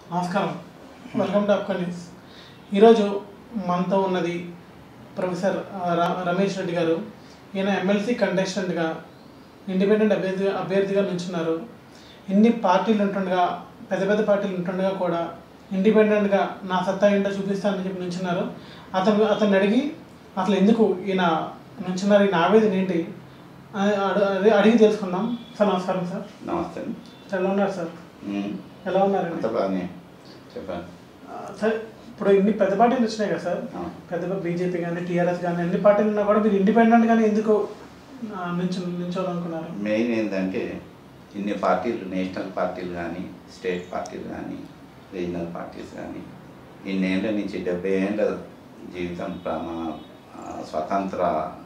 నమస్కారం welcome to అప్కో news ఈరోజు మనతో ఉన్నది ప్రొఫెసర్ ఆ, ర- రమేష్ రెడ్డి గారు ఈయన ఎమ్మెల్సీ కంటెస్టెంట్గా ఇండిపెండెంట్ అభ్యర్థి అభ్యర్థిగా నిల్చున్నారు ఇన్ని పార్టీలు ఉంటుండగా పెద్ద పెద్ద పార్టీలు ఉంటుండగా కూడా ఇండిపెండెంట్గా నా సత్తా ఏంటో చూపిస్తానని చెప్పి నిల్చున్నారు అతను అతన్ని అడిగి అసలు ఎందుకు ఈయన నిల్చున్నారు ఈయన ఆవేదన ఏంటి అని అడు- అడి- అడిగి తెలుసుకుందాం సార్ నమస్కారం సార్ నమస్తే సార్ ఎలా ఉన్నారు సార్ ఉమ్, ఎలా ఉన్నారండి అంత బాగానే చెప్పండి ఆ, సరే ఇప్పుడు ఇన్ని పెద్ద పార్టీలు వచ్చినాయి కదా సార్ ఆ, పెద్ద బీజేపీ కానీ టీఆర్ఎస్ కానీ అన్ని పార్టీలు ఉన్నా కూడా మీరు ఇండిపెండెంట్ గానే ఎందుకు ఆ, నిల్చో నిల్చోవాలనుకున్నారు మెయిన్ ఏంటంటే ఇన్ని పార్టీలు నేషనల్ పార్టీలు కానీ స్టేట్ పార్టీలు కానీ రీజనల్ పార్టీస్ కానీ ఇన్నేళ్ళ నుంచి డెబ్బై ఏళ్ళ జీవితం ప్ర- మన ఆ, స్వతంత్ర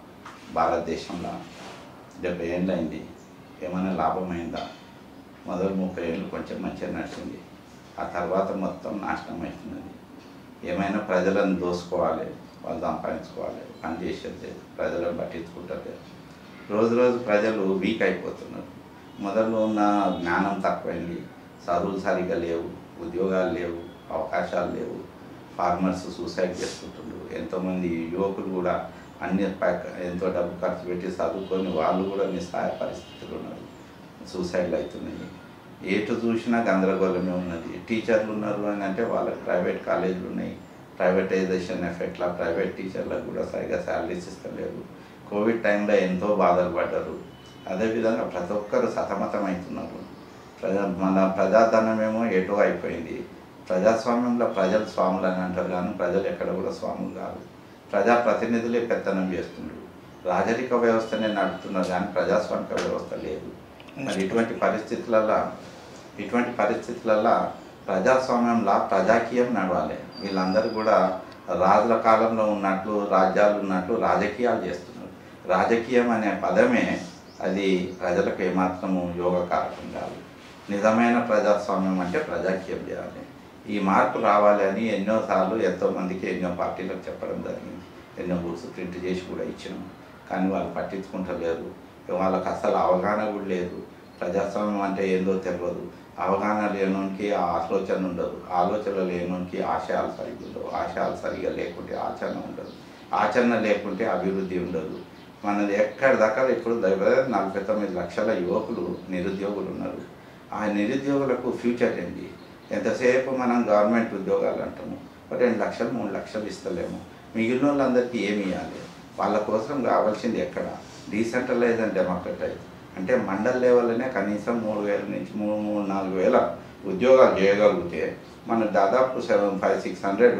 భారతదేశంలో డెబ్బై ఏళ్ళు అయింది ఏమైనా లాభమైందా మొదలు ముప్పై ఏళ్ళు కొంచెం మంచిగా నడిచింది ఆ తర్వాత మొత్తం నాశనం అవుతున్నది ఏమైనా ప్రజలను దోసుకోవాలి వాళ్ళు సంపాదించుకోవాలి పని చేసేది లేదు. ప్రజలను పట్టించుకుంటారు రోజు రోజు ప్రజలు వీక్ అయిపోతున్నారు మొదలు ఉన్న జ్ఞానం తక్కువైంది చదువులు సరిగా లేవు ఉద్యోగాలు లేవు అవకాశాలు లేవు ఫార్మర్స్ సూసైడ్ చేసుకుంటున్నారు ఎంతోమంది యువకులు కూడా అన్ని పక్క ఎంతో డబ్బు ఖర్చు పెట్టి చదువుకొని వాళ్ళు కూడా నిస్సహాయ పరిస్థితులు ఉన్నారు సూసైడ్లు అవుతున్నాయి ఎటు చూసినా గందరగోళమే ఉన్నది టీచర్లు ఉన్నారు అని అంటే వాళ్ళకి ప్రైవేట్ కాలేజీలు ఉన్నాయి ప్రైవేటైజేషన్ ఎఫెక్ట్లా ప్రైవేట్ టీచర్లకు కూడా సరిగా శాలరీస్ ఇస్తలేరు కోవిడ్ టైంలో ఎంతో బాధలు పడ్డారు అదేవిధంగా ప్రతి ఒక్కరు సతమతం అవుతున్నారు ప్రజా మన ప్రజాధనమేమో ఎటో అయిపోయింది ప్రజాస్వామ్యంలో ప్రజలు స్వాములు అని అంటారు కానీ ప్రజలు ఎక్కడ కూడా స్వాములు కాదు ప్రజా ప్రతినిధులే పెత్తనం చేస్తున్నారు రాజరిక వ్యవస్థనే నడుపుతున్నారు కానీ ప్రజాస్వామిక వ్యవస్థ లేదు మరి ఇటువంటి పరిస్థితులలో ఇటువంటి పరిస్థితులలో ప్రజాస్వామ్యంలో ప్రజాకీయం నడవాలి వీళ్ళందరూ కూడా రాజుల కాలంలో ఉన్నట్లు రాజ్యాలు ఉన్నట్లు రాజకీయాలు చేస్తున్నారు రాజకీయం అనే పదమే అది ప్రజలకు ఏమాత్రము యోగకారకం కాదు నిజమైన ప్రజాస్వామ్యం అంటే ప్రజాకీయం చేయాలి ఈ మార్పు రావాలి అని ఎన్నోసార్లు ఎంతోమందికి ఎన్నో పార్టీలకు చెప్పడం జరిగింది ఎన్నో బుక్స్ ప్రింట్ చేసి కూడా ఇచ్చినాం కానీ వాళ్ళు పట్టించుకుంటలేరు వాళ్ళకి అసలు అవగాహన కూడా లేదు ప్రజాస్వామ్యం అంటే ఏందో తెలియదు అవగాహన లేనోనికి ఆ ఆలోచన ఉండదు ఆలోచన లేనోనికి ఆశయాలు సరిగ్గా ఉండవు ఆశయాలు సరిగ్గా లేకుంటే ఆచరణ ఉండదు ఆచరణ లేకుంటే అభివృద్ధి ఉండదు మనది ఎక్కడి దాకా ఇప్పుడు దగ్గర నలభై తొమ్మిది లక్షల యువకులు నిరుద్యోగులు ఉన్నారు ఆ నిరుద్యోగులకు ఫ్యూచర్ ఏంటి ఎంతసేపు మనం గవర్నమెంట్ ఉద్యోగాలు అంటాము ఒక రెండు లక్షలు మూడు లక్షలు ఇస్తలేము మిగిలిన వాళ్ళందరికీ ఏమి ఇవ్వాలి వాళ్ళ కోసం కావాల్సింది ఎక్కడ డీసెంట్రలైజ్ అండ్ డెమోక్రటైజ్ అంటే మండల్ లెవెల్లోనే కనీసం మూడు వేల నుంచి మూడు మూడు నాలుగు వేల ఉద్యోగాలు చేయగలిగితే మన దాదాపు సెవెన్ ఫైవ్ సిక్స్ హండ్రెడ్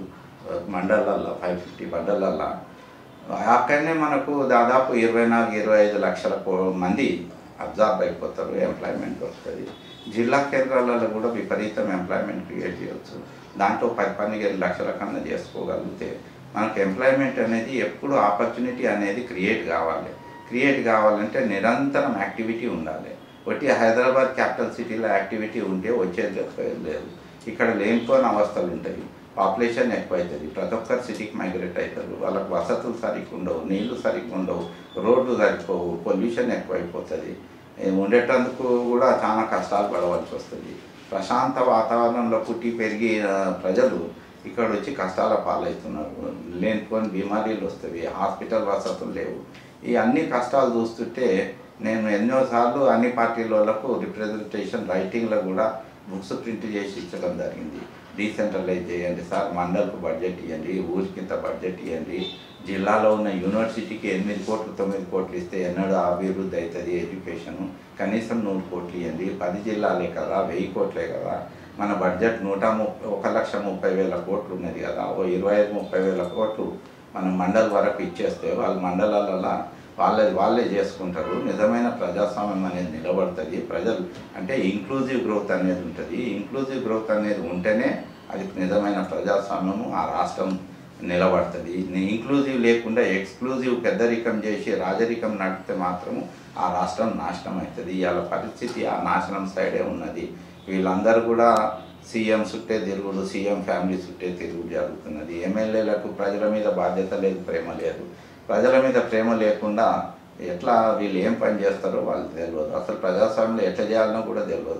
మండలాల్లో ఫైవ్ ఫిఫ్టీ మండలాల్లో అక్కడనే మనకు దాదాపు ఇరవై నాలుగు ఇరవై ఐదు లక్షల కో- మంది అబ్జార్బ్ అయిపోతారు ఎంప్లాయ్మెంట్ వస్తుంది జిల్లా కేంద్రాలలో కూడా విపరీతం ఎంప్లాయ్మెంట్ క్రియేట్ చేయవచ్చు దాంట్లో పది పదిహేను లక్షల కన్నా చేసుకోగలిగితే మనకు ఎంప్లాయ్మెంట్ అనేది ఎప్పుడు ఆపర్చునిటీ అనేది క్రియేట్ కావాలి క్రియేట్ కావాలంటే నిరంతరం యాక్టివిటీ ఉండాలి ఒకటి హైదరాబాద్ క్యాపిటల్ సిటీలో యాక్టివిటీ ఉంటే వచ్చేది ఎక్కువ లేదు ఇక్కడ లేనిపోని అవస్థలు ఉంటాయి పాపులేషన్ ఎక్కువ అవుతుంది ప్రతి ఒక్కరు సిటీకి మైగ్రేట్ అవుతారు వాళ్ళకి వసతులు సరిగ్గా ఉండవు నీళ్లు సరిగ్గా ఉండవు రోడ్లు సరిపోవు పొల్యూషన్ ఎక్కువైపోతుంది ఏ ఉండేటందుకు కూడా చాలా కష్టాలు పడవలసి వస్తుంది ప్రశాంత వాతావరణంలో పుట్టి పెరిగి ఆ, ప్రజలు ఇక్కడ వచ్చి కష్టాల పాలవుతున్నారు లేనిపోని బీమారీలు వస్తాయి హాస్పిటల్ వసతులు లేవు ఈ అన్ని కష్టాలు చూస్తుంటే నేను ఎన్నోసార్లు అన్ని పార్టీల వాళ్ళకు రిప్రజెంటేషన్ రైటింగ్లో కూడా బుక్స్ ప్రింట్ చేసి ఇచ్చడం జరిగింది డీసెంట్రలైజ్ చేయండి సార్ మండల్కు బడ్జెట్ ఇవ్వండి ఊరికి ఇంత బడ్జెట్ ఇవ్వండి జిల్లాలో ఉన్న యూనివర్సిటీకి ఎనిమిది కోట్లు తొమ్మిది కోట్లు ఇస్తే ఎన్నడూ అభివృద్ధి అవుతుంది ఎడ్యుకేషను కనీసం నూరు కోట్లు ఇవ్వండి పది జిల్లాలే కదా వెయ్యి కోట్లే కదా మన బడ్జెట్ నూట ముప్పై ఒక లక్ష ముప్పై వేల కోట్లు ఉన్నది కదా ఓ ఇరవై ఐదు ముప్పై వేల కోట్లు మనం మండల్ వరకు ఇచ్చేస్తే వాళ్ళ మండలాలలో వాళ్ళే వాళ్ళే చేసుకుంటారు నిజమైన ప్రజాస్వామ్యం అనేది నిలబడుతుంది ప్రజలు అంటే ఇంక్లూజివ్ గ్రోత్ అనేది ఉంటుంది ఇంక్లూజివ్ గ్రోత్ అనేది ఉంటేనే అది నిజమైన ప్రజాస్వామ్యము ఆ రాష్ట్రం నిలబడుతుంది ఇంక్లూజివ్ లేకుండా ఎక్స్క్లూజివ్ పెద్దరికం చేసి రాజరికం నడిపితే మాత్రము ఆ రాష్ట్రం నాశనం అవుతుంది ఇవాళ పరిస్థితి ఆ నాశనం సైడే ఉన్నది వీళ్ళందరూ కూడా సీఎం చుట్టే తిరుగుడు సీఎం ఫ్యామిలీ చుట్టే తిరుగుడు జరుగుతున్నది ఎమ్మెల్యేలకు ప్రజల మీద బాధ్యత లేదు ప్రేమ లేదు ప్రజల మీద ప్రేమ లేకుండా ఎట్లా వీళ్ళు ఏం పని చేస్తారో వాళ్ళకి తెలియదు అసలు ప్రజాస్వామ్యంలో ఎట్లా చేయాలనో కూడా తెలియదు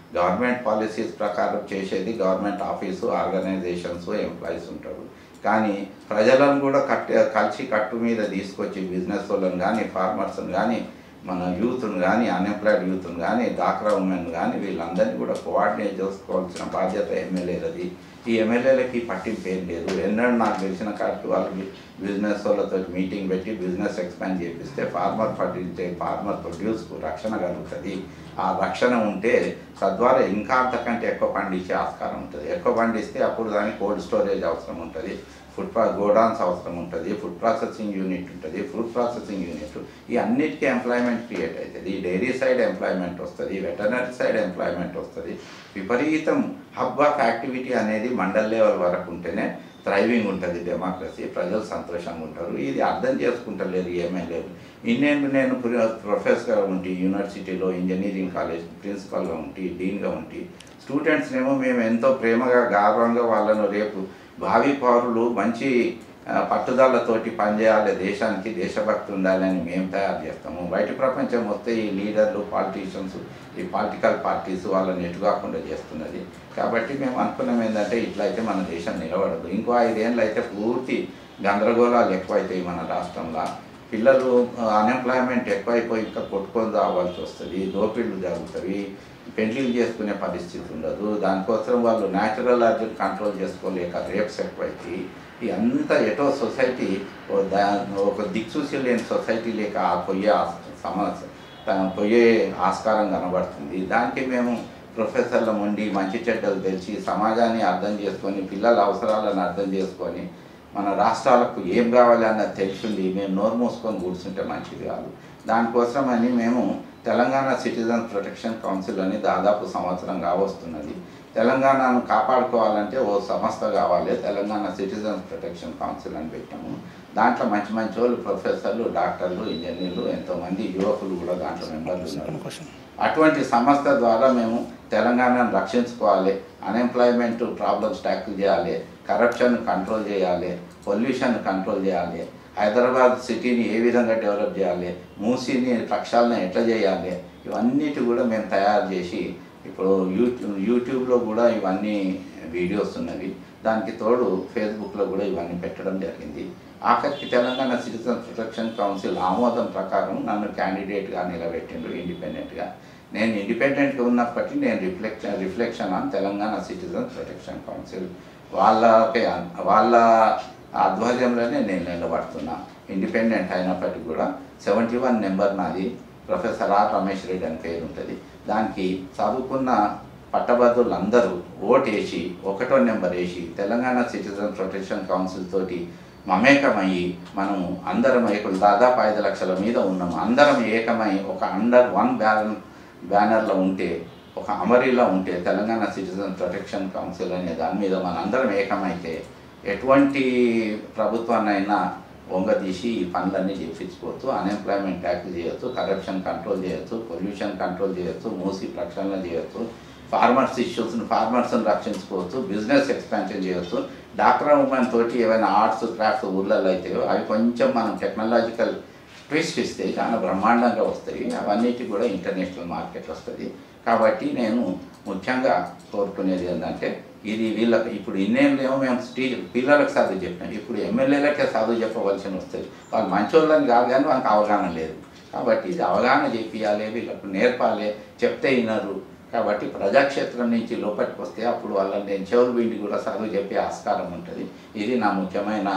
గవర్నమెంట్ పాలసీస్ ప్రకారం చేసేది గవర్నమెంట్ ఆఫీసు ఆర్గనైజేషన్స్ ఎంప్లాయీస్ ఉంటారు కానీ ప్రజలను కూడా కట్ కలిసి కట్టు మీద తీసుకొచ్చి బిజినెస్ వాళ్ళని కానీ ఫార్మర్స్ని కానీ మన యూత్ను కానీ అన్ఎంప్లాయిడ్ యూత్ను కానీ డాక్రా ఉమెన్ కానీ వీళ్ళందరినీ కూడా కోఆర్డినేట్ చేసుకోవాల్సిన బాధ్యత ఎమ్మెల్యేలది ఈ ఎమ్మెల్యేలకి పట్టింపు ఏం లేదు ఎన్నడూ నాకు తెలిసిన కాడికి వాళ్ళు బి- బిజినెస్ వాళ్ళతో మీటింగ్ పెట్టి బిజినెస్ ఎక్స్పాండ్ చేపిస్తే ఫార్మర్ పండించే ఫార్మర్ ప్రొడ్యూస్కు రక్షణ కలుగుతుంది ఆ రక్షణ ఉంటే తద్వారా ఇంకా అంతకంటే ఎక్కువ పండించే ఆస్కారం ఉంటుంది ఎక్కువ పండిస్తే అప్పుడు దానికి కోల్డ్ స్టోరేజ్ అవసరం ఉంటుంది ఫుడ్ ప్రా గోడౌన్స్ అవసరం ఉంటుంది ఫుడ్ ప్రాసెసింగ్ యూనిట్ ఉంటుంది ఫుడ్ ప్రాసెసింగ్ యూనిట్ ఈ అన్నిటికీ ఎంప్లాయ్మెంట్ క్రియేట్ అవుతుంది డైరీ సైడ్ ఎంప్లాయ్మెంట్ వస్తుంది వెటర్నరీ సైడ్ ఎంప్లాయ్మెంట్ వస్తుంది విపరీతం హబ్ ఆఫ్ యాక్టివిటీ అనేది మండల్ లెవెల్ వరకు ఉంటేనే థ్రైవింగ్ ఉంటుంది డెమోక్రసీ ప్రజలు సంతోషంగా ఉంటారు ఇది అర్థం చేసుకుంటలేరు ఈ ఎమ్మెల్యేలు ఇన్నేళ్ళు నేను ప్ర- ప్రొఫెసర్గా ఉండి యూనివర్సిటీలో ఇంజనీరింగ్ కాలేజ్ ప్రిన్సిపల్గా ఉండి డీన్గా ఉండి స్టూడెంట్స్ ఏమో మేము ఎంతో ప్రేమగా గౌరవంగా వాళ్ళను రేపు భావి పౌరులు మంచి ఆ, పట్టుదలతోటి పనిచేయాలి దేశానికి దేశభక్తి ఉండాలని మేము తయారు చేస్తాము బయట ప్రపంచం వస్తే ఈ లీడర్లు పాలిటీషియన్స్ ఈ పొలిటికల్ పార్టీస్ వాళ్ళని ఎటు కాకుండా చేస్తున్నది కాబట్టి మేము అనుకున్నాం ఏంటంటే ఇట్లయితే మన దేశం నిలబడదు ఇంకో ఐదేళ్ళు అయితే పూర్తి గందరగోళాలు ఎక్కువైతాయి మన రాష్ట్రంలో పిల్లలు అన్ఎంప్లాయ్మెంట్ ఎక్కువైపోయి ఇంకా కొట్టుకొని రావాల్సి వస్తుంది దోపిళ్ళు జరుగుతాయి పెళ్లిళ్ళు చేసుకునే పరిస్థితి ఉండదు దానికోసం వాళ్ళు న్యాచురల్ అర్జున్ కంట్రోల్ చేసుకోలేక రేప్స్ ఎక్కువైతాయి ఈ అంతా ఎటో సొసైటీ ఓ దా ఒక దిక్సూచి లేని సొసైటీ లేక ఆ పొయ్యే ఆస్- సమస్య తా- పొయ్యే ఆస్కారం కనబడుతుంది దానికి మేము ప్రొఫెసర్ల ఉండి మంచి చెడ్డలు తెలిసి సమాజాన్ని అర్థం చేసుకొని పిల్లల అవసరాలను అర్థం చేసుకొని మన రాష్ట్రాలకు ఏం కావాలి అన్నది తెలిసింది మేము నోరు మూసుకొని కూర్చుంటే మంచిది కాదు దానికోసమని మేము తెలంగాణ సిటిజన్ ప్రొటెక్షన్ కౌన్సిల్ అని దాదాపు సంవత్సరం కావస్తున్నది తెలంగాణను కాపాడుకోవాలంటే ఓ సంస్థ కావాలి తెలంగాణ సిటిజన్ ప్రొటెక్షన్ కౌన్సిల్ అని పెట్టాము దాంట్లో మంచి మంచి వాళ్ళు ప్రొఫెసర్లు డాక్టర్లు ఇంజనీర్లు ఎంతోమంది యువకులు కూడా దాంట్లో మెంబర్లు ఉన్నారు అటువంటి సంస్థ ద్వారా మేము తెలంగాణను రక్షించుకోవాలి అన్ఎంప్లాయ్మెంట్ ప్రాబ్లమ్స్ ట్యాకిల్ చేయాలి కరప్షన్ కంట్రోల్ చేయాలి పొల్యూషన్ కంట్రోల్ చేయాలి హైదరాబాద్ సిటీని ఏ విధంగా డెవలప్ చేయాలి మూసీని ప్రక్షాళన ఎట్లా చేయాలి ఇవన్నిటి కూడా మేము తయారు చేసి ఇప్పుడు యూట్యూబ్ యూట్యూబ్లో కూడా ఇవన్నీ వీడియోస్ ఉన్నవి దానికి తోడు ఫేస్బుక్లో కూడా ఇవన్నీ పెట్టడం జరిగింది ఆఖరికి తెలంగాణ సిటిజన్ ప్రొటెక్షన్ కౌన్సిల్ ఆమోదం ప్రకారం నన్ను క్యాండిడేట్గా నిలబెట్టిండ్రు ఇండిపెండెంట్గా నేను ఇండిపెండెంట్గా ఉన్నప్పటికీ నేను reflection reflection on Telangana citizen protection council వాళ్ళకే వాళ్ళ ఆధ్వర్యంలోనే నేను నిలబడుతున్నా ఇండిపెండెంట్ అయినప్పటికీ కూడా సెవెంటీ వన్ నెంబర్ నాది ప్రొఫెసర్ ఆర్ రమేష్ రెడ్డి అని పేరు ఉంటుంది దానికి చదువుకున్న పట్టభద్రులందరూ ఓటు వేసి ఒకటో నెంబర్ వేసి తెలంగాణ సిటిజన్ ప్రొటెక్షన్ కౌన్సిల్ తోటి మమేకమయ్యి మనం అందరం ఇప్పుడు దాదాపు ఐదు లక్షల మీద ఉన్నాము అందరం ఏకమై ఒక అండర్ వన్ బ్యానర్ బ్యానర్లో ఉంటే ఒక అమరీలో ఉంటే తెలంగాణ సిటిజన్ ప్రొటెక్షన్ కౌన్సిల్ అనే దాని మీద మనందరం ఏకమైతే ఎటువంటి ప్రభుత్వాన్నైనా వంగదీసి ఈ పనులన్నీ చేయించుకోవచ్చు అన్ఎంప్లాయ్మెంట్ ట్యాక్స్ చేయొచ్చు కరప్షన్ కంట్రోల్ చేయొచ్చు పొల్యూషన్ కంట్రోల్ చేయొచ్చు మూసి ప్రక్షాళన చేయొచ్చు ఫార్మర్స్ ఇష్యూస్ని ఫార్మర్స్ని రక్షించుకోవచ్చు బిజినెస్ ఎక్స్పాన్షన్ చేయొచ్చు డాక్టర్ ఉమెన్ తోటి ఏమైనా ఆర్ట్స్ క్రాఫ్ట్స్ ఊళ్ళల్లో అయితే అవి కొంచెం మనం టెక్నాలజికల్ ట్విస్ట్ ఇస్తే చాలా బ్రహ్మాండంగా వస్తాయి అవన్నిటి కూడా ఇంటర్నేషనల్ మార్కెట్ వస్తుంది కాబట్టి నేను ముఖ్యంగా కోరుకునేది ఏంటంటే ఇది వీళ్ళకి ఇప్పుడు ఇన్నేళ్ళు ఏమో మేము స్టీ పిల్లలకు చదువు చెప్పినాం ఇప్పుడు ఎమ్మెల్యేలకే చదువు చెప్పవలసి వస్తుంది వాళ్ళు మంచోళ్ళని కాదు కానీ వాళ్ళకి అవగాహన లేదు కాబట్టి ఇది అవగాహన చేపియాలి వీళ్ళకు నేర్పాలి చెప్తే వినరు కాబట్టి ప్రజాక్షేత్రం నుంచి లోపలికి వస్తే అప్పుడు వాళ్ళని నేను చెవులు విండి కూడా చదువు చెప్పే ఆస్కారం ఉంటుంది ఇది నా ముఖ్యమైన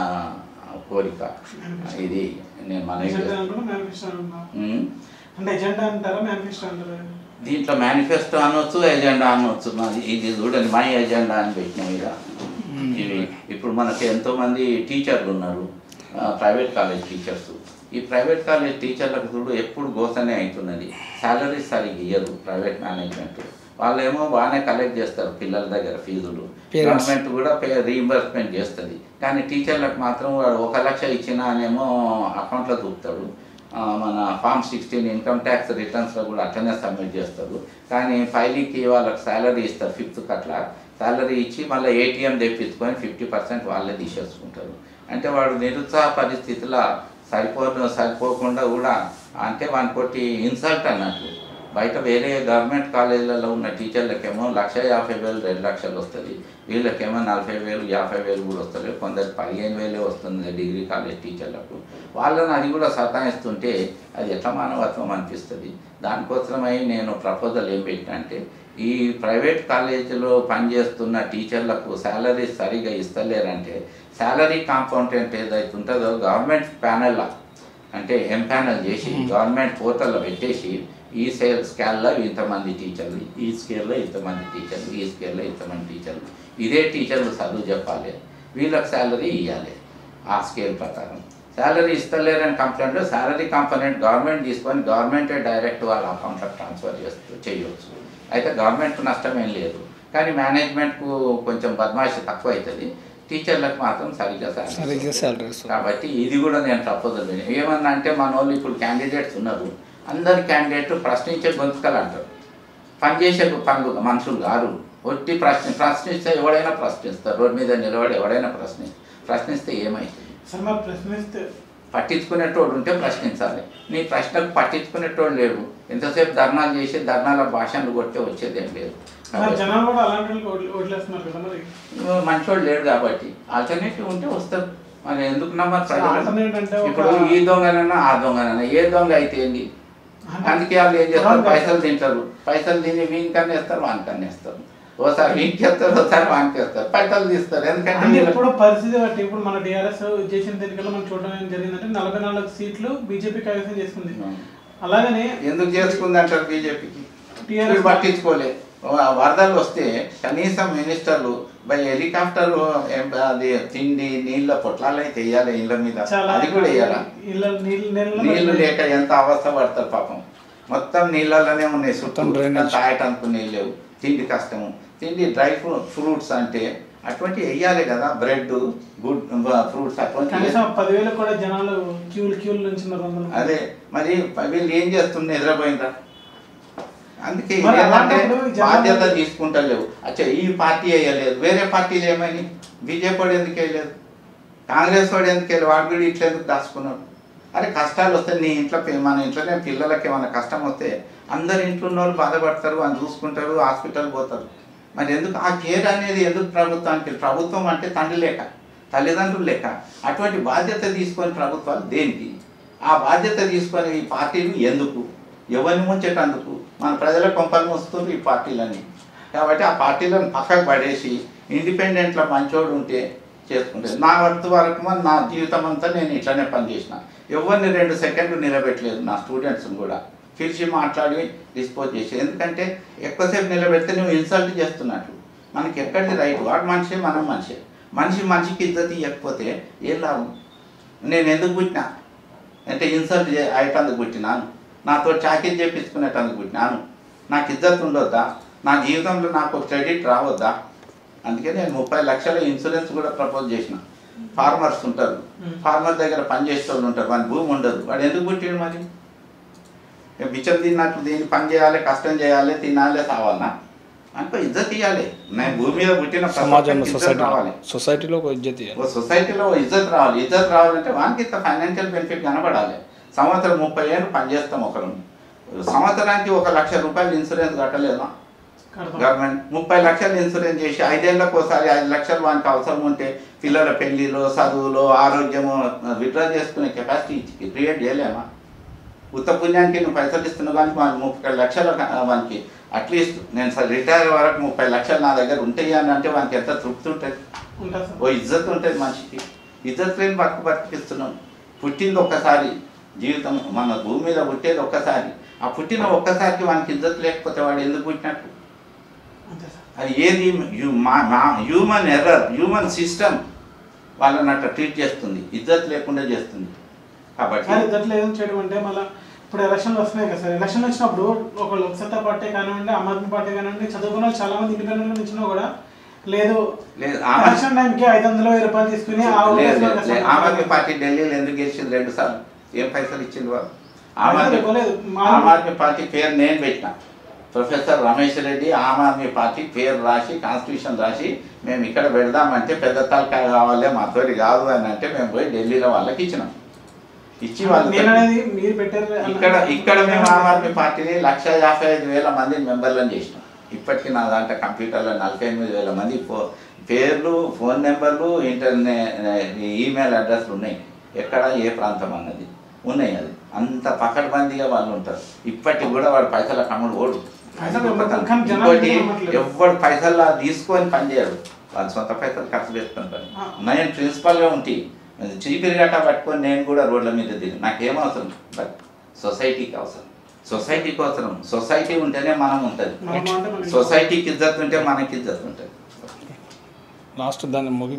కోరిక ఇది నేను మనవి ఎజెండా చేస్తాను అనుకున్నా మేనిఫెస్టో అనుకున్నా ఉమ్. అంటే ఎజెండా అంటారా మేనిఫెస్టో అంటారా దీంట్లో మేనిఫెస్టో అనొచ్చు ఎజెండా అనొచ్చు మాది ఇది చూడండి మై ఎజెండా అని పెట్టినాం ఇక ఇవి ఇప్పుడు మనకి ఎంతోమంది టీచర్లు ఉన్నారు ఆ, ప్రైవేట్ కాలేజ్ టీచర్స్ ఈ ప్రైవేట్ కాలేజ్ టీచర్లకు చూడు ఎప్పుడు గోసనే అవుతున్నది శాలరీస్ సరిగ్గా ఇయ్యరు ప్రైవేట్ మేనేజ్మెంట్ వాళ్ళేమో బాగానే కలెక్ట్ చేస్తారు పిల్లల దగ్గర ఫీజులు Parents. గవర్నమెంట్ కూడా పే రీఇంబర్స్మెంట్ చేస్తుంది కానీ టీచర్లకు మాత్రం వాడు ఒక లక్ష ఇచ్చినా అనేమో అకౌంట్లో చూపుతాడు ఆ, మన ఫామ్ సిక్స్టీన్ ఇన్కమ్ ట్యాక్స్ రిటర్న్స్లో కూడా అట్లనే సబ్మిట్ చేస్తారు కానీ ఫైలీకి వాళ్ళకి శాలరీ ఇస్తారు ఫిఫ్త్ అట్లా శాలరీ ఇచ్చి మళ్ళీ ఏటీఎం తెప్పించుకొని ఫిఫ్టీ పర్సెంట్ వాళ్ళే తీసేసుకుంటారు అంటే వాడు నిరుత్సాహ పరిస్థితిలో సరిపో సరిపోకుండా కూడా అంటే వాని కొట్టి ఇన్సల్ట్ అన్నట్లు బయట వేరే గవర్నమెంట్ కాలేజీలలో ఉన్న టీచర్లకేమో లక్ష యాభై వేలు రెండు లక్షలు వస్తుంది వీళ్ళకేమో నలభై వేలు యాభై వేలు కూడా వస్తుంది కొందరు పదిహేను వేలే వస్తుంది డిగ్రీ కాలేజ్ టీచర్లకు వాళ్ళని అది కూడా సతాయిస్తుంటే అది ఎట్లా మానవత్వం అనిపిస్తుంది దానికోసమై నేను ప్రపోజల్ ఏం పెట్టినా అంటే ఈ ప్రైవేట్ కాలేజీలో పనిచేస్తున్న టీచర్లకు శాలరీ సరిగా ఇస్తలేరంటే శాలరీ కాంపౌండెంట్ ఏదైతే ఉంటుందో గవర్నమెంట్ ప్యానెల్ అంటే ఎంపానల్ చేసి గవర్నమెంట్ పోర్టల్లో పెట్టేసి ఈ సేల్ స్కేల్లో ఇంతమంది టీచర్లు ఈ స్కేల్లో ఇంతమంది టీచర్లు ఈ స్కేల్లో ఇంతమంది టీచర్లు ఇదే టీచర్లు చదువు చెప్పాలి వీళ్ళకి శాలరీ ఇవ్వాలి ఆ స్కేల్ ప్రకారం శాలరీ ఇస్తలేరని కంప్లైంట్ శాలరీ కాంపనెంట్ గవర్నమెంట్ తీసుకొని గవర్నమెంటే డైరెక్ట్ వాళ్ళ అకౌంట్లోకి ట్రాన్స్ఫర్ చేస్తూ చేయవచ్చు అయితే గవర్నమెంట్కు నష్టం ఏం లేదు కానీ మేనేజ్మెంట్కు కొంచెం బద్మాషి తక్కువ అవుతుంది టీచర్లకు మాత్రం సరిగ్గా శాలరీ సరిగ్గా శాలరీ వస్తుంది కాబట్టి ఇది కూడా నేను ప్రపోజల్ పెట్టాను ఏమన్నా అంటే మన వాళ్ళు ఇప్పుడు క్యాండిడేట్స్ ఉన్నారు అందరి క్యాండిడేట్ ప్రశ్నించే గొంతుకలు అంటారు పనిచేసే పనులు మనుషులు కాదు ఒట్టి ప్రశ్న ప్రశ్నిస్తే ఎవడైనా ప్రశ్నిస్తారు రోడ్డు మీద నిలబడి ఎవడైనా ప్రశ్ని ప్రశ్నిస్తే ఏమవుతుంది సార్ మరి ప్రశ్నిస్తే పట్టించుకునేటోడు ఉంటే ప్రశ్నించాలి నీ ప్రశ్నకు పట్టించుకునేటోడు లేడు ఎంతసేపు ధర్నాలు చేసి ధర్నాల భాషలు కొట్టే వచ్చేదేం లేదు మరి కాబట్టి జనాలు కూడా అలాంటి వాళ్ళకి ఓట్లు- ఓట్లేస్తున్నారు కదా మరి మంచోడు లేడు కాబట్టి ఆల్టర్నేటివ్ ఉంటే వస్తారు మరి ఎందుకు నమ్మరు ప్రజలు? ఆల్టర్నేట్ అంటే ఒక ఇప్పుడు ఈ దొంగనైనా ఆ దొంగనైనా ఏ దొంగ అయితే ఏంది అందుకే వాళ్ళు ఏం చేస్తారు దొంగ. పైసలు తింటారు పైసలు తిని వీని కన్నేస్తారు వాని కన్నేస్తారు ఓసారి వీనికి వేస్తారు ఒకసారి వానికి వేస్తారు పైసలు తీస్తారు ఎందుకంటే అంటే వీళ్ళకి- ఇప్పుడు పరిస్థితి బట్టి ఇప్పుడు మన టీఆర్ఎస్ చేసిన ఎన్నికల్లో మనం చూడడం ఏం జరిగిందంటే నలభై నాలుగు సీట్లు బీజేపీ కైవసం చేసుకుంది అలాగనే ఎందుకు చేసుకుంది అంటారు బీజేపీకి TRS వీళ్ళు పట్టించుకోలే వ- వరదలు వస్తే కనీసం మినిస్టర్లు బై హెలికాప్టర్ ఏం- అది తిండి నీళ్ళ పొట్లాలు అయితే వేయాలి ఇళ్ళ మీద చాలా అది కూడా వేయాలా ఇళ్ళ నీళ్ళు నీళ్ళలో నీళ్లు లేక ఎంత అవస్థ పడతారు పాపం మొత్తం నీళ్ళలోనే ఉన్నాయి చుట్టూ మొత్తం drainage. తాగటానికి నీళ్ళు లేవు తిండి కష్టము తిండి డ్రై ఫ్రూట్స్ అంటే అటువంటి వేయాలి కదా బ్రెడ్ గుడ్ ఫ్రూట్స్ అటువంటి కనీసం పదివేలు కూడా జనాలు క్యూలు క్యూలు నుంచి వందలు అదే మరి వీళ్ళు ఏం చేస్తున్నారు నిద్రపోయిందా అందుకే మరి ఏంటంటే అలాంటప్పుడు జనాలు- బాధ్యత తీసుకుంటలేవు అచ్చా ఈ పార్టీ వేయలేదు వేరే పార్టీలు ఏమని బీజేపీ వాడు ఎందుకు వేయలేదు కాంగ్రెస్ వాడు ఎందుకు వేయలేదు వాడు కూడా ఇట్లా ఎందుకు దాచుకున్నాడు అరే కష్టాలు వస్తే నీ ఇంట్లో పి- మన ఇంట్లోనే పిల్లలకి ఏమైనా కష్టం వస్తే అందరు ఇంట్లో ఉన్న వాళ్ళు బాధపడతారు వాళ్ళు చూసుకుంటారు హాస్పిటల్ పోతారు మరి ఎందుకు ఆ కేర్ అనేది ఎందుకు ప్రభుత్వానికి ప్రభుత్వం అంటే తండ్రి లేక తల్లిదండ్రులు లెక్క అటువంటి బాధ్యత తీసుకొని ప్రభుత్వాలు దేనికి ఆ బాధ్యత తీసుకొని ఈ పార్టీలు ఎందుకు ఎవరిని ముంచేటందుకు మన ప్రజల కొంపలు మోస్తుంది ఈ పార్టీలన్నీ కాబట్టి ఆ పార్టీలను పక్కకు పడేసి ఇండిపెండెంట్లో మంచోడు ఉంటే చేసుకుంటే నా వర్త్ వరకు మరి నా జీవితం అంతా నేను ఇట్లనే పనిచేసిన ఎవరిని రెండు సెకండ్లు నిలబెట్టలేదు నా స్టూడెంట్స్ని కూడా పిలిచి మాట్లాడి డిస్పోజ్ చేసి ఎందుకంటే ఎక్కువసేపు నిలబెడితే నువ్వు ఇన్సల్ట్ చేస్తున్నట్లు మనకి ఎక్కడిది రైట్ వాడు మనిషి మనం మనిషి మనిషి మనిషికి ఇద్దరు ఇవ్వకపోతే ఏం లాభం నేను ఎందుకు పుట్టినా అంటే ఇన్సల్ట్ చే అయ్యేటందుకు పుట్టినాను నాతో చాకరీ చేపించుకునేటందుకు పుట్టినాను నాకు ఇజ్జత్ ఉండొద్దా నా జీవితంలో నాకు క్రెడిట్ రావద్దా అందుకే నేను ముప్పై లక్షల ఇన్సూరెన్స్ కూడా ప్రపోజ్ చేసిన ఫార్మర్స్ ఉంటారు Hmm. ఫార్మర్ దగ్గర పనిచేసే వాళ్ళు ఉంటారు వాడి భూమి ఉండదు వాడు ఎందుకు పుట్టాడు మరి ఇక బిచ్చం తిన్నట్లు దీన్ని పని చేయాలి కష్టం చేయాలి తినాలి సావాలనా అనుకో ఇజ్జత్ ఇవ్వాలి నేను భూమి మీద పుట్టిన ప్రతి సమాజంలో ఒక్కరికి ఇజ్జత్ సొసైటీ రావాలి సొసైటీలో ఒక ఇజ్జత్ ఇవ్వాలి ఓ సొసైటీలో ఓ ఇజ్జత్ రావాలి ఇజ్జత్ రావాలంటే వానికి ఇంత ఫైనాన్షియల్ బెనిఫిట్ కనబడాలి సంవత్సరం ముప్పై ఏళ్ళు పనిచేస్తాం ఒకరు సంవత్సరానికి ఒక లక్ష రూపాయలు ఇన్సూరెన్స్ కట్టలేదా కడతాం గవర్నమెంట్ ముప్పై లక్షలు ఇన్సూరెన్స్ చేసి ఐదేళ్లకు ఒకసారి ఐదు లక్షలు వానికి అవసరం ఉంటే పిల్లల పెళ్లిలో చదువులో ఆరోగ్యము విత్డ్రా చేసుకునే కెపాసిటీ క్రియేట్ చేయలేమా ఉత్త పుణ్యానికి నువ్వు పైసలు ఇస్తున్నావు కానీ వానికి ముప్పై లక్షలు వానికి అట్లీస్ట్ నేను సార్ రిటైర్ వరకు ముప్పై లక్షలు నా దగ్గర ఉంటాయి అని అంటే వానికి ఎంత తృప్తి ఉంటుంది ఉంటుంది సార్ ఓ ఇజ్జత్ ఉంటుంది మనిషికి ఇజ్జత్ లేని బతుకు బతికిస్తున్నాం పుట్టింది ఒక్కసారి జీవితం మన భూమి మీద పుట్టేది ఒక్కసారి ఆ పుట్టిన ఒక్కసారికి వానికి ఇజ్జత్ లేకపోతే వాడు ఎందుకు పుట్టినట్టు అంతే సార్ అది ఏది యు- మా- మా- హ్యూమన్ ఎర్రర్ హ్యూమన్ సిస్టమ్ వాళ్ళని అట్లా ట్రీట్ చేస్తుంది ఇజ్జత్ లేకుండా చేస్తుంది కాబట్టి కానీ ఇద్దట్లో ఏం చేయడం అంటే మళ్ళీ ఇప్పుడు ఎలక్షన్లు వస్తున్నాయి కదా సార్ ఎలక్షన్ వచ్చినప్పుడు ఒక లోక్సత్తా పార్టీ కానివ్వండి ఆమ్ ఆద్మీ పార్టీ కానివ్వండి చదువుకున్న వాళ్ళు చాలా మంది ఇండిపెండెంట్ నుంచినా కూడా లేదు లేదు ఆమె ఎలక్షన్ టైంకి ఐదు వందలు వెయ్యి రూపాయలు తీసుకుని ఆ లేదు, ఓటేసిన లేదు, వాళ్ళకి లేదు. అసలు ఆమ్ ఆద్మీ పార్టీ ఢిల్లీలో ఎందుకు గెలిచింది రెండు సార్లు ఏం పైసలు ఇచ్చింది వాళ్ళు ఆమ్ పైసలు ఆద్మీ ఇవ్వలేదు. మా- ఆమ్ ఆద్మీ పార్టీ పేరు నేను పెట్టిన ప్రొఫెసర్ రమేష్ రెడ్డి ఆమ్ ఆద్మీ పార్టీ పేరు రాసి కాన్స్టిట్యూషన్ రాసి మేము ఇక్కడ పెడదామంటే పెద్ద తలకాయ కావాలి మాతోటి కాదు అని అంటే మేము పోయి ఢిల్లీలో వాళ్ళకి ఇచ్చినాం ఇచ్చి వాళ్ళు నేను అనేది మీరు పెట్టారు అన్న- ఇక్కడ ఇక్కడ మేము ఆమ్ ఆద్మీ పార్టీని లక్ష యాభై ఐదు వేల మంది మెంబర్లను చేసినాం ఇప్పటికీ నా దాంట్లో కంప్యూటర్లో నలభై ఎనిమిది వేల మంది ఫో పేర్లు ఫోన్ నెంబర్లు ఇంటర్నెట్ ఈమెయిల్ అడ్రస్లు ఉన్నాయి ఎక్కడ ఏ ప్రాంతం అన్నది ఉన్నాయి అది అంత పకడ్బందీగా వాళ్ళు ఉంటారు ఇప్పటికి కూడా వాడు పైసల కమ్ముడు ఓడు పైసలు ఇవ్వరు, కానీ జనాలు ఇంకోటి నమ్మట్లేదు. ఎవడు పైసలు తీసుకొని పని చేయడు వాళ్ళు సొంత పైసలు ఖర్చు పెట్టుకుంటారు ఆ. నేను ప్రిన్సిపల్గా ఉంటే చీపిరి గట్ట పట్టుకొని నేను కూడా రోడ్ల మీద దిగి నాకేం అవసరం బట్ సొసైటీకి అవసరం సొసైటీకి అవసరం సొసైటీ ఉంటేనే మనం ఉంటుంది మన మాట మనకి- సొసైటీకి ఇజ్జత్ ఉంటే మనకి ఇజ్జత్ ఉంటుంది లాస్ట్ దాన్ని ముగి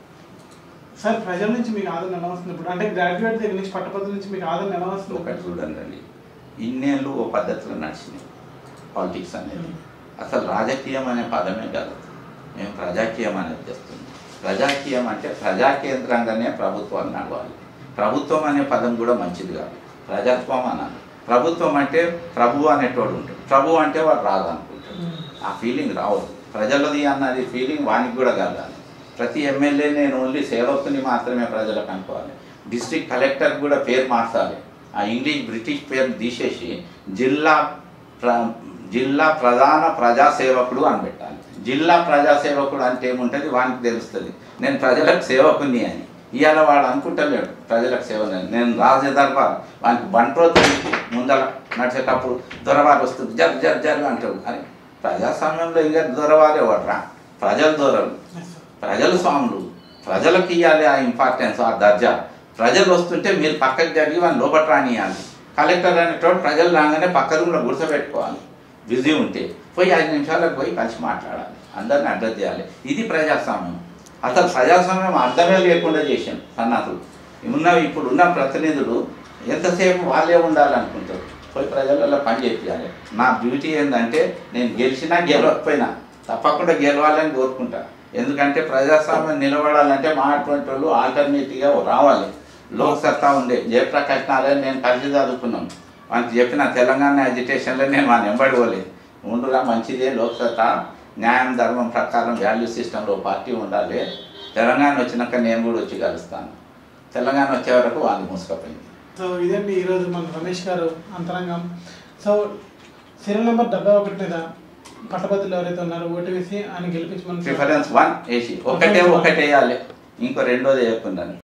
సార్ ప్రజల నుంచి మీకు ఆదరణ ఎలా వస్తుంది ఇప్పుడు అంటే గ్రాడ్యుయేట్ దగ్గర నుంచి పట్టపద్ధతి నుంచి మీకు ఆదరణ ఎలా వస్తుంది ఒకటి చూడండి అండి ఇన్నేళ్ళు ఓ పద్ధతిలో నడిచినాయి పాలిటిక్స్ అనేది అసలు రాజకీయం అనే పదమే కాదు మేము ప్రజాకీయం అనేది చేస్తున్నాం ప్రజాకీయం అంటే ప్రజాకేంద్రంగానే ప్రభుత్వాలు నడవాలి ప్రభుత్వం అనే పదం కూడా మంచిది కాదు ప్రజాత్వం అనాలి ప్రభుత్వం అంటే ప్రభు అనేటోడు ఉంటాడు ప్రభు అంటే వాడు రాదు అనుకుంటాడు ఆ ఫీలింగ్ రావద్దు ప్రజలది అన్నది ఫీలింగ్ వానికి కూడా కలగాలి ప్రతి ఎమ్మెల్యే నేను ఓన్లీ సేవకుని మాత్రమే ప్రజలకు అనుకోవాలి డిస్ట్రిక్ట్ కలెక్టర్ కూడా పేరు మార్చాలి ఆ ఇంగ్లీష్ బ్రిటిష్ పేరు తీసేసి జిల్లా ప్ర జిల్లా ప్రధాన ప్రజాసేవకుడు అని పెట్టాలి జిల్లా ప్రజాసేవకుడు అంటే ఏముంటుంది వానికి తెలుస్తుంది నేను ప్రజలకు సేవకుని అని ఇవాళ వాడు అనుకుంటలేడు ప్రజలకు సేవ నేను. నేను రాజే దర్బార్ వానికి బంట్రోతు ముందర నడిచేటప్పుడు దొరవారు వస్తుంది జర్ జర్ జర్ అంటాడు అని ప్రజాస్వామ్యంలో ఇంకా దొరవారే వాడరా ప్రజలు దొరలు Yes, sir. ప్రజలు స్వాములు ప్రజలకు ఇవ్వాలి ఆ ఇంపార్టెన్స్ ఆ దర్జా ప్రజలు వస్తుంటే మీరు పక్కకి జరిగి వాళ్ళని లోపల రానియాలి కలెక్టర్ అనేటోడు ప్రజలు రాగానే పక్క రూమ్లో గుర్తుపెట్టుకోవాలి బిజీ ఉంటే పోయి ఐదు నిమిషాలకు పోయి కలిసి మాట్లాడాలి అందరిని అడ్రస్ చేయాలి ఇది ప్రజాస్వామ్యం అసలు ప్రజాస్వామ్యం అర్థమే లేకుండా చేసాం సన్నాసులు ఉన్న ఇప్పుడు ఉన్న ప్రతినిధులు ఎంతసేపు వాళ్ళే ఉండాలనుకుంటారు పోయి ప్రజలలో పని చేయాలి నా డ్యూటీ ఏంటంటే నేను గెలిచినా గెలవకపోయినా తప్పకుండా గెలవాలని కోరుకుంటా ఎందుకంటే ప్రజాస్వామ్యం నిలబడాలంటే మా అటువంటి వాళ్ళు ఆల్టర్నేటివ్గా రావాలి లోక్ సత్తా ఉండే జయప్రకాష్ నారాయణ నేను కలిసి చదువుకున్నాం వానికి చెప్పిన తెలంగాణ అజిటేషన్లో నేను మా నెంబడి పోలేదు ఉండురా మంచిదే లోక్ సత్తా న్యాయం ధర్మం ప్రకారం వాల్యూ సిస్టంలో పార్టీ ఉండాలి తెలంగాణ వచ్చినాక నేను కూడా వచ్చి కలుస్తాను తెలంగాణ వచ్చే వరకు వాళ్ళు మూసుకపోయింది సో ఇదండి ఈరోజు మన రమేష్ గారు అంతరంగం సో సీరియల్ నెంబర్ డెబ్బై ఒకటి మీద పట్టభద్రులు ఎవరైతే ఉన్నారో ఓటు వేసి ఆయన గెలిపించమని ప్రిఫరెన్స్ వన్ వేసి ఒకటే ఒకటే వేయాలి ఇంకో రెండోది వేయకుండా